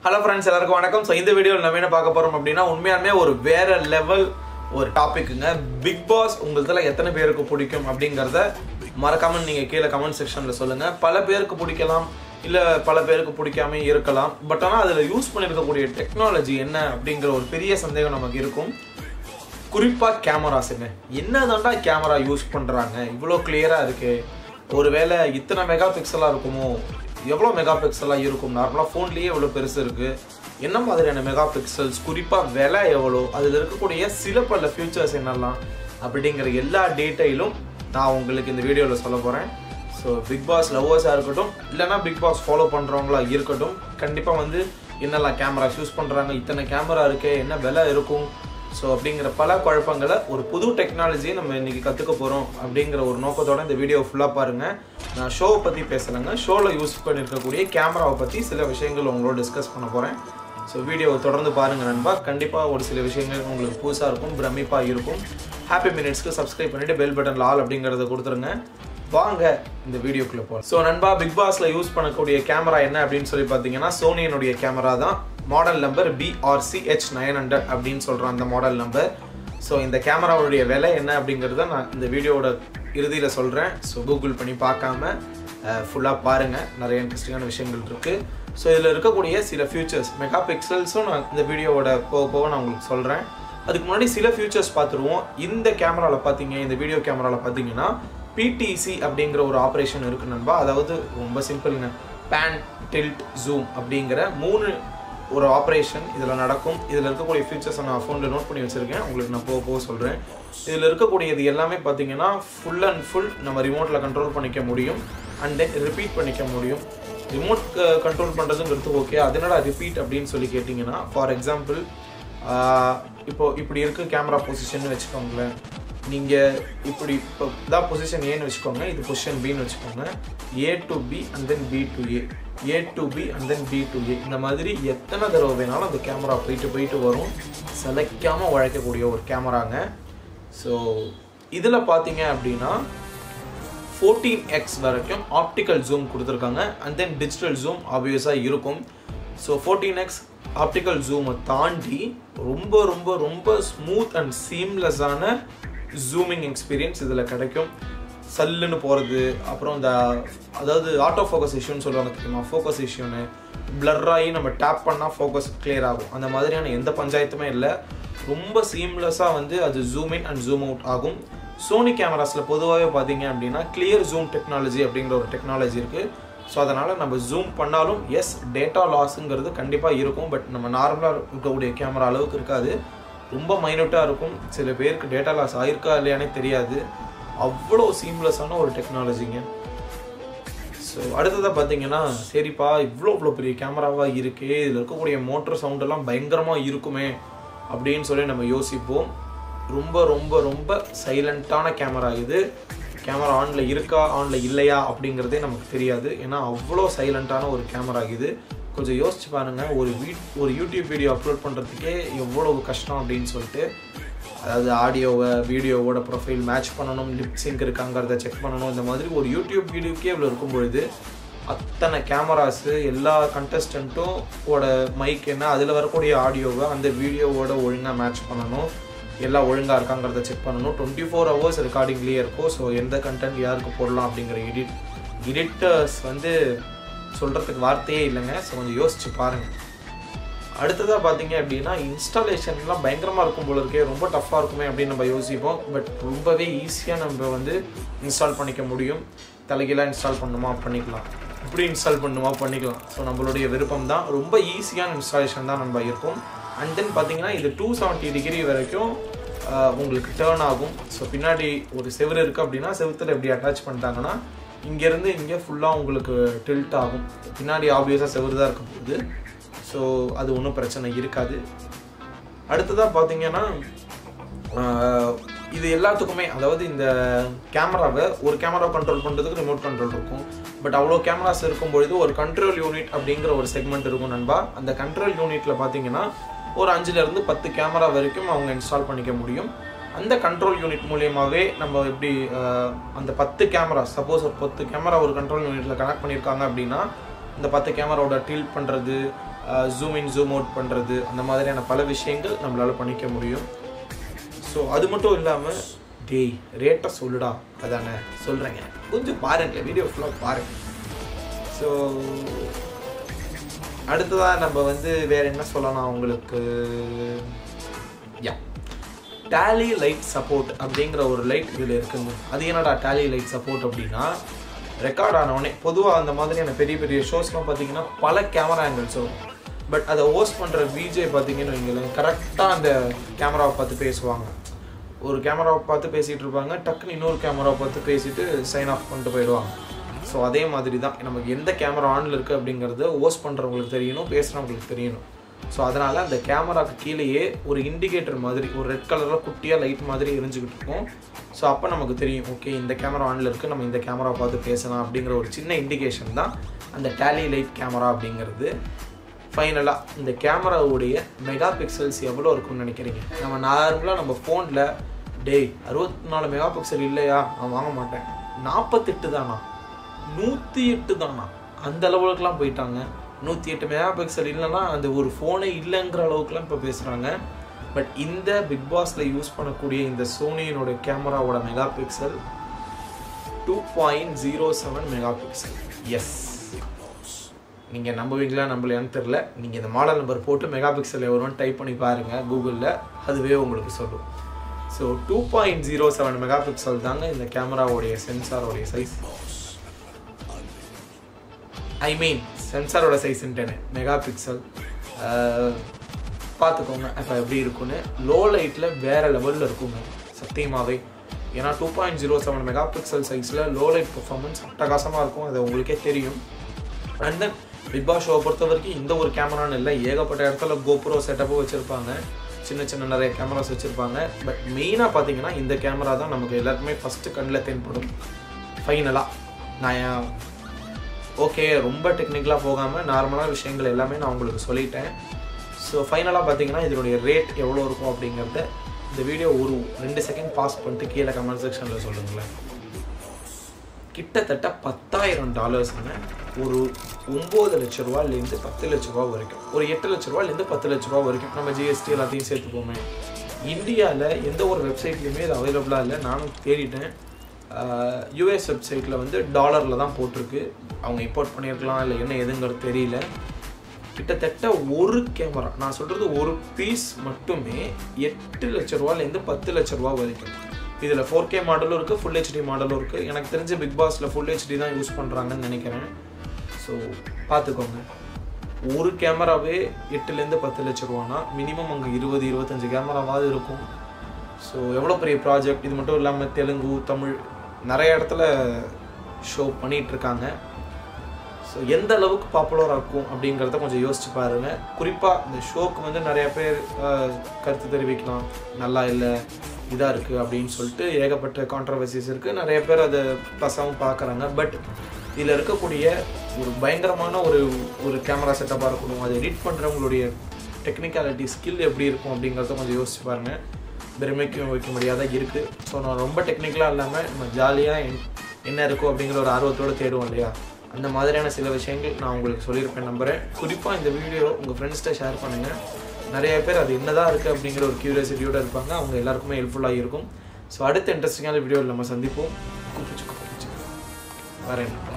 hello friends எல்லாருக்கும் வணக்கம் so இந்த வீடியோவில் நம்ம என்ன பார்க்க போறோம் அப்படின்னா உண்மையாலுமே ஒரு வேற லெவல் ஒரு டாபிக்குங்க பிக் பாஸ் உங்களதுல எத்தனை பேருக்கு பிடிக்கும் அப்படிங்கிறத மறக்காம நீங்க கீழே கமெண்ட் செக்ஷன்ல சொல்லுங்க பல பேருக்கு பிடிக்கலாம் இல்ல பல பேருக்கு பிடிக்காம இருக்கலாம் பட் ஆனால் அதுல யூஸ் பண்ணியிருக்கக்கூடிய டெக்னாலஜி என்ன அப்படிங்கிற ஒரு பெரிய சந்தேகம் நமக்கு இருக்கும் குறிப்பா கேமராஸுங்க என்னதான்டா கேமரா யூஸ் பண்றாங்க இவ்வளோ கிளியரா இருக்கு ஒருவேளை இத்தனை மெகா பிக்சலா இருக்குமோ எவ்வளோ மெகா பிக்சலா இருக்கும் நார்மலாக ஃபோன்லேயே எவ்வளோ பெருசு இருக்கு என்ன மாதிரியான மெகா பிக்சல்ஸ் குறிப்பாக விலை எவ்வளோ அதில் இருக்கக்கூடிய சில பல ஃபியூச்சர்ஸ் என்னெல்லாம் அப்படிங்கிற எல்லா டீட்டெயிலும் நான் உங்களுக்கு இந்த வீடியோவில் சொல்ல போகிறேன் ஸோ பிக் பாஸ் லவ்வர்ஸாக இருக்கட்டும் இல்லைனா பிக் பாஸ் ஃபாலோ பண்ணுறவங்களா இருக்கட்டும் கண்டிப்பாக வந்து என்னெல்லாம் கேமராஸ் யூஸ் பண்ணுறாங்க இத்தனை கேமரா இருக்கு என்ன விலை இருக்கும் ஸோ அப்படிங்கிற பல குழப்பங்களை ஒரு புது டெக்னாலஜியை நம்ம இன்னைக்கு கற்றுக்க போகிறோம் அப்படிங்கிற ஒரு நோக்கத்தோட இந்த வீடியோ ஃபுல்லாக பாருங்கள் நான் ஷோவை பற்றி பேசலைங்க ஷோவில் யூஸ் பண்ணியிருக்கக்கூடிய கேமராவை பற்றி சில விஷயங்கள் உங்களோட டிஸ்கஸ் பண்ண போகிறேன் ஸோ வீடியோவை தொடர்ந்து பாருங்கள் நண்பா கண்டிப்பாக ஒரு சில விஷயங்கள் உங்களுக்கு புதுசாக இருக்கும் பிரமிப்பாக இருக்கும் ஹாப்பி மினிட்ஸ்க்கு சப்ஸ்கிரைப் பண்ணிவிட்டு பெல் பட்டன் ஆல் அப்படிங்கிறத கொடுத்துருங்க வாங்க இந்த வீடியோக்குள்ள போகலாம் ஸோ நண்பா பிக் பாஸ்ல யூஸ் பண்ணக்கூடிய கேமரா என்ன அப்படின்னு சொல்லி பார்த்தீங்கன்னா சோனியனுடைய கேமரா தான் model number BRC H nine hundred அப்படின்னு சொல்கிறோம் அந்த மாடல் நம்பர் ஸோ இந்த கேமராவுடைய விலை என்ன அப்படிங்கிறத நான் இந்த வீடியோவோட இறுதியில் சொல்கிறேன் ஸோ கூகுள் பண்ணி பார்க்காம ஃபுல்லாக பாருங்கள் நிறைய இன்ட்ரெஸ்டிங்கான விஷயங்கள் இருக்குது ஸோ இதில் இருக்கக்கூடிய சில ஃபியூச்சர்ஸ் மெகா பிக்சல்ஸும் நான் இந்த வீடியோவோட போக போக நான் உங்களுக்கு சொல்கிறேன் அதுக்கு முன்னாடி சில ஃபியூச்சர்ஸ் பார்த்துருவோம் இந்த கேமராவில் பார்த்தீங்க இந்த வீடியோ கேமராவில் பார்த்தீங்கன்னா பிடிசி அப்படிங்கிற ஒரு ஆப்ரேஷன் இருக்கு நண்பா அதாவது ரொம்ப சிம்பிள்ங்க பேன் டில்ட் ஜூம் அப்படிங்கிற மூணு ஒரு ஆப்ரேஷன் இதில் நடக்கும் இதில் இருக்கக்கூடிய ஃபீச்சர்ஸை நான் ஃபோனில் நோட் பண்ணி வச்சுருக்கேன் உங்களுக்கு நான் போக போக சொல்கிறேன் இதில் இருக்கக்கூடியது எல்லாமே பார்த்தீங்கன்னா ஃபுல் அண்ட் ஃபுல் நம்ம ரிமோட்டில் கண்ட்ரோல் பண்ணிக்க முடியும் அண்ட் தென் ரிப்பீட் பண்ணிக்க முடியும் ரிமோட் கண்ட்ரோல் பண்ணுறதுங்கிறது ஓகே அதனோட ரிப்பீட் அப்படின்னு சொல்லி கேட்டிங்கன்னா ஃபார் எக்ஸாம்பிள் இப்போ இப்படி இருக்கு கேமரா பொசிஷன் வச்சுக்கோங்களேன் நீங்கள் இப்படி இப்போ இதான் பொசிஷன் ஏன்னு வச்சுக்கோங்க இது பொசிஷன் பின்னு வச்சுக்கோங்க A to B and then B to A A to B and then B to A இந்த மாதிரி எத்தனை தடவை வேணாலும் அந்த கேமரா போயிட்டு போயிட்டு வரும் சிலைக்காமல் உழைக்கக்கூடிய ஒரு கேமராங்க ஸோ இதில் பார்த்தீங்க அப்படின்னா ஃபோர்டீன் எக்ஸ் வரைக்கும் ஆப்டிக்கல் ஜூம் கொடுத்துருக்காங்க அண்ட் தென் டிஜிட்டல் ஜூம் ஆப்வியஸாக இருக்கும் ஸோ ஃபோர்டீன் எக்ஸ் ஆப்டிக்கல் ஜூமை தாண்டி ரொம்ப ரொம்ப ரொம்ப ஸ்மூத் அண்ட் சீம்லெஸ்ஸான ஜூமிங் எக்ஸ்பீரியன்ஸ் இதில் கிடைக்கும் சல்லுன்னு போகிறது அப்புறம் இந்த அதாவது ஆட்டோ ஃபோக்கஸ் இஷ்யூன்னு சொல்லுவாங்க தெரியுமா ஃபோக்கஸ் இஷ்யூன்னு பிளர்ராகி நம்ம டேப் பண்ணால் ஃபோக்கஸ் கிளியர் ஆகும் அந்த மாதிரியான எந்த பஞ்சாயத்துமே இல்லை ரொம்ப சீம்லெஸ்ஸாக வந்து அது zoom in and zoom out ஆகும் சோனி கேமராஸில் பொதுவாகவே பார்த்தீங்க அப்படின்னா கிளியர் ஜூம் டெக்னாலஜி அப்படிங்கிற ஒரு டெக்னாலஜி இருக்குது ஸோ அதனால் நம்ம ஜூம் பண்ணாலும் எஸ் டேட்டா லாஸுங்கிறது கண்டிப்பாக இருக்கும் பட் நம்ம நார்மலாக இருக்கக்கூடிய கேமரா அளவுக்கு இருக்காது ரொம்ப மைனூட்டாக இருக்கும் சில பேருக்கு டேட்டா லாஸ் ஆயிருக்கா இல்லையானே தெரியாது அவ்வளோ சீம்லெஸ்ஸான ஒரு டெக்னாலஜிங்க ஸோ அடுத்ததாக பார்த்தீங்கன்னா சரிப்பா இவ்வளோ இவ்வளோ பெரிய கேமராவாக இருக்கே இதில் இருக்கக்கூடிய மோட்டர் சவுண்டெல்லாம் பயங்கரமாக இருக்குமே அப்படின்னு சொல்லி நம்ம யோசிப்போம் ரொம்ப ரொம்ப ரொம்ப சைலண்ட்டான கேமரா இது கேமரா ஆனில் இருக்கா ஆனில் இல்லையா அப்படிங்கிறதே நமக்கு தெரியாது ஏன்னா அவ்வளோ சைலண்ட்டான ஒரு கேமரா இது கொஞ்சம் யோசிச்சு பாருங்கள் ஒரு வீட் ஒரு யூடியூப் வீடியோ அப்லோட் பண்ணுறதுக்கே எவ்வளோ கஷ்டம் அப்படின்னு சொல்லிட்டு அதாவது ஆடியோவை வீடியோவோட ப்ரொஃபைல் மேட்ச் பண்ணணும் லிப் சிங்க் இருக்காங்கிறத செக் பண்ணணும் இந்த மாதிரி ஒரு யூடியூப் வீடியோக்கே இவ்வளோ இருக்கும் பொழுது அத்தனை கேமராஸு எல்லா கண்டஸ்டண்ட்டும் ஓட மைக் என்ன அதில் வரக்கூடிய ஆடியோவை அந்த வீடியோவோட ஒழுங்காக மேட்ச் பண்ணணும் எல்லாம் ஒழுங்காக இருக்காங்கிறத செக் பண்ணணும் டுவெண்ட்டி ஃபோர் ஹவர்ஸ் ரெக்கார்டிங்லேயே இருக்கும் ஸோ எந்த கண்டென்ட் யாருக்கு போடலாம் அப்படிங்கிற எடிட் எடிட்டர்ஸ் வந்து சொல்கிறதுக்கு வார்த்தையே இல்லைங்க ஸோ கொஞ்சம் யோசிச்சு பாருங்கள் அடுத்ததாக பார்த்தீங்க அப்படின்னா இன்ஸ்டாலேஷன்லாம் பயங்கரமாக இருக்கும் போல இருக்கே ரொம்ப டஃப்பாக இருக்குமே அப்படின்னு நம்ம யோசிப்போம் பட் ரொம்பவே ஈஸியாக நம்ம வந்து இன்ஸ்டால் பண்ணிக்க முடியும் தலைகீழாக இன்ஸ்டால் பண்ணுமா பண்ணிக்கலாம் இப்படி இன்ஸ்டால் பண்ணுமா பண்ணிக்கலாம் ஸோ நம்மளுடைய விருப்பம் தான் ரொம்ப ஈஸியான இன்ஸ்டாலேஷன் தான் நம்ம இருக்கும் அண்ட் தென் பார்த்தீங்கன்னா இது டூ செவன்ட்டி டிகிரி வரைக்கும் உங்களுக்கு டேர்ன் ஆகும் ஸோ பின்னாடி ஒரு செவரு இருக்குது அப்படின்னா செவத்தில் எப்படி அட்டாச் பண்ணிட்டாங்கன்னா இங்கேருந்து இங்கே ஃபுல்லாக உங்களுக்கு டில்ட் ஆகும் பின்னாடி ஆப்வியஸாக செவரு தான் இருக்க போகுது ஸோ அது ஒன்றும் பிரச்சனை இருக்காது அடுத்ததாக பார்த்தீங்கன்னா இது எல்லாத்துக்குமே அதாவது இந்த கேமராவை ஒரு கேமரா கண்ட்ரோல் பண்ணுறதுக்கு ரிமோட் கண்ட்ரோல் இருக்கும் பட் அவ்வளோ கேமராஸ் இருக்கும் பொழுது ஒரு கண்ட்ரோல் யூனிட் அப்படிங்கிற ஒரு செக்மெண்ட் இருக்கும் நண்பா அந்த கண்ட்ரோல் யூனிட்டில் பார்த்தீங்கன்னா ஒரு அஞ்சுலேருந்து பத்து கேமரா வரைக்கும் அவங்க இன்ஸ்டால் பண்ணிக்க முடியும் அந்த கண்ட்ரோல் யூனிட் மூலியமாகவே நம்ம எப்படி அந்த பத்து கேமரா சப்போஸ் ஒரு பத்து கேமரா ஒரு கண்ட்ரோல் யூனிட்டில் கனெக்ட் பண்ணியிருக்காங்க அப்படின்னா இந்த பத்து கேமராவோட டீல் பண்ணுறது ஜூம் இன் ஜூம் அவுட் பண்ணுறது அந்த மாதிரியான பல விஷயங்கள் நம்மளால் பண்ணிக்க முடியும் ஸோ அது மட்டும் இல்லாமல் டேய் ரேட்டை சொல்லுடா அதானே சொல்கிறேங்க கொஞ்சம் பாருங்க வீடியோ ஃபுல்லாக பாருங்க ஸோ அடுத்ததாக நம்ம வந்து வேற என்ன சொல்லலாம் உங்களுக்கு யா டேலி லைட் சப்போர்ட் அப்படிங்கிற ஒரு லைட் இதில் இருக்குங்க அது என்னடா டேலி லைட் சப்போர்ட் அப்படின்னா ரெக்கார்ட் ஆனவுடனே பொதுவாக அந்த மாதிரியான பெரிய பெரிய ஷோஸ்லாம் பார்த்தீங்கன்னா பல கேமரா ஆங்கிள்ஸ் வரும் பட் அதை ஹோஸ்ட் பண்ணுற விஜே பார்த்தீங்கன்னு வைங்களேன் கரெக்டாக அந்த கேமராவை பார்த்து பேசுவாங்க ஒரு கேமராவை பார்த்து பேசிகிட்டு இருப்பாங்க டக்குன்னு இன்னொரு கேமராவை பார்த்து பேசிட்டு சைன் ஆஃப் பண்ணிட்டு போயிடுவாங்க ஸோ அதே மாதிரி தான் நமக்கு எந்த கேமரா ஆனில் இருக்குது அப்படிங்கிறது ஹோஸ்ட் பண்ணுறவங்களுக்கு தெரியணும் பேசுகிறவங்களுக்கு தெரியணும் ஸோ அதனால் அந்த கேமராக்கு கீழேயே ஒரு இண்டிகேட்டர் மாதிரி ஒரு ரெட் கலரில் குட்டியாக லைட் மாதிரி எரிஞ்சுக்கிட்டு இருக்கும் ஸோ அப்போ நமக்கு தெரியும் ஓகே இந்த கேமரா ஆனில் இருக்குது நம்ம இந்த கேமராவை பார்த்து பேசலாம் அப்படிங்கிற ஒரு சின்ன இண்டிகேஷன் தான் அந்த டேலி லைட் கேமரா அப்படிங்கிறது ஃபைனலாக இந்த கேமராவுடைய மெகா பிக்சல்ஸ் எவ்வளோ இருக்கும்னு நினைக்கிறீங்க நம்ம நார்மலாக நம்ம ஃபோனில் டேய் அறுபத்தி நாலு மெகா பிக்சல் இல்லையா நான் வாங்க மாட்டேன் நாற்பத்தெட்டு தானா நூற்றி எட்டு தானா அந்த அளவுக்குலாம் போயிட்டாங்க நூற்றி எட்டு மெகா பிக்சல் இல்லைன்னா அந்த ஒரு ஃபோனே இல்லைங்கிற அளவுக்குலாம் இப்போ பேசுகிறாங்க பட் இந்த பிக் பாஸில் யூஸ் பண்ணக்கூடிய இந்த சோனியினோட கேமராவோட megapixel two point zero seven megapixel yes நீங்கள் நம்புவீங்களா நம்பலையான்னு தெரில நீங்கள் இந்த மாடல் நம்பர் போட்டு மெகா பிக்சல் எவ்வளோன்னு டைப் பண்ணி பாருங்கள் கூகுளில் அதுவே உங்களுக்கு சொல்லும் so two point zero seven megapixel தாங்க இந்த கேமராவோடைய சென்சாரோடைய சைஸ் ஐ மீன் சென்சாரோட சைஸ்ன்ட்டேனே மெகா பிக்சல் பார்த்துக்கோங்க இப்போ எப்படி இருக்குன்னு லோ லைட்டில் வேறு லெவலில் இருக்குங்க சத்தியமாகவே ஏன்னா two point zero seven megapixel சைஸில் லோ லைட் பர்ஃபார்மன்ஸ் அட்டகாசமாக இருக்கும் அது உங்களுக்கே தெரியும் அண்ட் தென் பிக் பாஸ் ஷோவை பொறுத்த வரைக்கும் இந்த ஒரு கேமரான்னு இல்லை ஏகப்பட்ட இடத்துல கோப்ரோ செட்டப்பும் வச்சுருப்பாங்க சின்ன சின்ன நிறைய கேமராஸ் வச்சுருப்பாங்க பட் மெயினாக பார்த்தீங்கன்னா இந்த கேமரா தான் நமக்கு எல்லாருக்குமே ஃபஸ்ட்டு கண்ணில் தென்படும் ஃபைனலாக நான் ஓகே ரொம்ப டெக்னிக்கலாக போகாமல் நார்மலான விஷயங்கள் எல்லாமே நான் உங்களுக்கு சொல்லிட்டேன் ஸோ ஃபைனலாக பார்த்தீங்கன்னா இதனுடைய ரேட் எவ்வளோ இருக்கும் அப்படிங்கிறத இந்த வீடியோ ஒரு ரெண்டு செகண்ட் பாஸ் பண்ணிட்டு கீழே கமெண்ட் செக்ஷனில் சொல்லுங்களேன் கிட்டத்தட்ட பத்தாயிரம் டாலர்ஸ்ங்க ஒரு ஒம்பது லட்ச ரூபாலேருந்து பத்து லட்ச ரூபா வரைக்கும் ஒரு எட்டு லட்ச ரூபாலேருந்து பத்து லட்ச ரூபா வரைக்கும் நம்ம ஜிஎஸ்டி எல்லாத்தையும் சேர்த்துப்போமே இந்தியாவில் எந்த ஒரு வெப்சைட்லையுமே இது அவைலபிளாக இல்லை நானும் தேடிட்டேன் யூஎஸ் வெப்சைட்டில் வந்து டாலரில் தான் போட்டிருக்கு அவங்க இம்போர்ட் பண்ணியிருக்கலாம் இல்லை என்ன எதுங்கிறது தெரியல கிட்டத்தட்ட ஒரு கேமரா நான் சொல்கிறது ஒரு பீஸ் மட்டுமே எட்டு லட்ச ரூபாலேருந்து பத்து லட்ச ரூபா வரைக்கும் இதில் ஃபோர் கே மாடலும் இருக்குது ஃபுல் ஹெச்டி மாடலும் இருக்குது எனக்கு தெரிஞ்ச பிக் பாஸில் ஃபுல் ஹெச்டி தான் யூஸ் பண்ணுறாங்கன்னு நினைக்கிறேன் ஸோ பார்த்துக்கோங்க ஒரு கேமராவே எட்டுலேருந்து பத்து லட்ச ரூபானா மினிமம் அங்கே இருபது இருபத்தஞ்சு கேமராவாவது இருக்கும் ஸோ எவ்வளோ பெரிய ப்ராஜெக்ட் இது மட்டும் இல்லாமல் தெலுங்கு தமிழ் நிறைய இடத்துல ஷோ பண்ணிகிட்ருக்காங்க ஸோ எந்த அளவுக்கு பாப்புலராக இருக்கும் அப்படிங்கிறத கொஞ்சம் யோசிச்சு பாருங்க குறிப்பாக இந்த ஷோக்கு வந்து நிறைய பேர் கருத்து தெரிவிக்கலாம் நல்லா இல்லை இதாக இருக்குது அப்படின்னு சொல்லிட்டு ஏகப்பட்ட கான்ட்ரவர்சிஸ் இருக்குது நிறைய பேர் அதை ப்ளஸ்ஸாகவும் பார்க்குறாங்க பட் இதில் இருக்கக்கூடிய ஒரு பயங்கரமான ஒரு ஒரு கேமரா செட்டப்பாக இருக்கணும் அதை எடிட் பண்ணுறவங்களுடைய டெக்னிக்காலிட்டி ஸ்கில் எப்படி இருக்கும் அப்படிங்கிறத கொஞ்சம் யோசிச்சு பாருங்கள் பெருமைக்கும் வைக்க முடியாத இருக்குது ஸோ நான் ரொம்ப டெக்னிக்கலாக இல்லாமல் நம்ம ஜாலியாக என்ன இருக்கும் அப்படிங்கிற ஒரு ஆர்வத்தோடு தேடுவோம் இல்லையா அந்த மாதிரியான சில விஷயங்கள் நான் உங்களுக்கு சொல்லியிருப்பேன் நம்புகிறேன் குறிப்பாக இந்த வீடியோ உங்கள் ஃப்ரெண்ட்ஸ்கிட்ட ஷேர் பண்ணுங்கள் நிறைய பேர் அது என்னதான் இருக்குது அப்படிங்கிற ஒரு க்யூரியாசிட்டியோடு இருப்பாங்க அவங்க எல்லாருக்குமே ஹெல்ப்ஃபுல்லாக இருக்கும் ஸோ அடுத்த இன்ட்ரெஸ்டிங்கான வீடியோவில் நம்ம சந்திப்போம் வரேன்